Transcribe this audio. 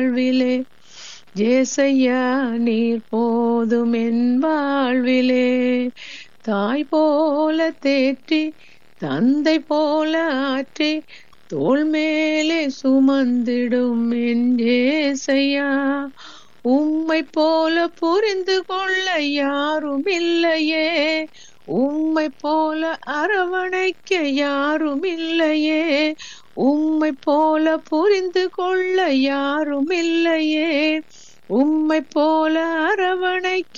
வாழ்விலே ஜேசையா நீர் போதும் என் வாழ்விலே தாய் போல தேற்றி தந்தை போல ஆற்றி தோள் மேலே சுமந்திடும் என் ஜேசையா உம்மை போல புரிந்து கொள்ள யாரும் இல்லையே உம்மை போல அரவணைக்க யாரும் இல்லையே உம்மை போல புரிந்து கொள்ள யாரும் இல்லையே உம்மை போல அரவணைக்க